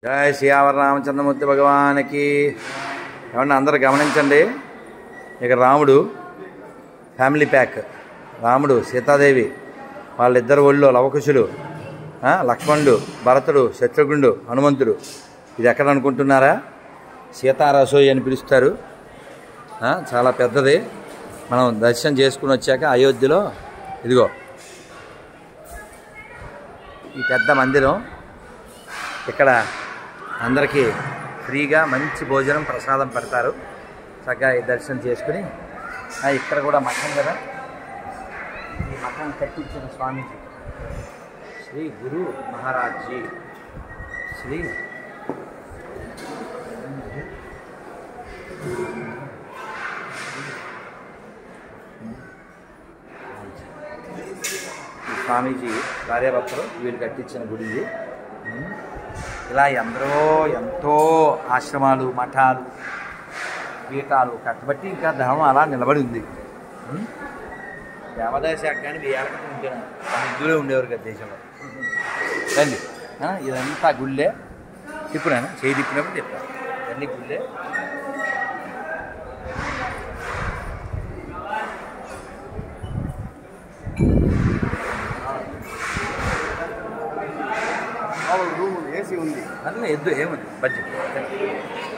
జయ శ్రీయావర రామచంద్రమూర్తి భగవానికి ఏమన్నా అందరూ గమనించండి ఇక రాముడు ఫ్యామిలీ ప్యాక్ రాముడు సీతాదేవి వాళ్ళిద్దరు ఒళ్ళు లవకుశులు ఆ, లక్ష్మణుడు భరతుడు శత్రుఘ్నుడు హనుమంతుడు ఇది ఎక్కడ అనుకుంటున్నారా సీతారసోయి అని పిలుస్తారు ఆ, చాలా పెద్దది మనం దర్శనం చేసుకుని వచ్చాక అయోధ్యలో ఇదిగో ఈ పెద్ద మందిరం ఇక్కడ అందరికీ ఫ్రీగా మంచి భోజనం ప్రసాదం పెడతారు చక్కగా ఈ దర్శనం చేసుకుని ఆ, ఇక్కడ కూడా మఠం కదా ఈ మఠం కట్టించిన స్వామీజీ శ్రీ గురు మహారాజ్జీ శ్రీ ఈ స్వామీజీ భార్యాభర్తలు వీళ్ళు కట్టించిన గుడి ఇది ఉమ్. ఇలా ఎందరో ఎంతో ఆశ్రమాలు మఠాలు పీఠాలు కట్టబట్టి ఇంకా ధర్మం అలా నిలబడి ఉంది ఉమ్. దేవాదాయ శాఖ కానీ వేయాలి ఉంటేనే ముగ్గురే ఉండేవారు కదా దేశంలో రండి ఆ, ఇదంతా గుళ్ళే తిప్పునాను చేయి తిప్పినప్పుడు తిప్పాను అన్ని గుళ్ళే రూమ్ ఏసీ ఉంది అన్నీ ఎద్దు ఏముంది బడ్జెట్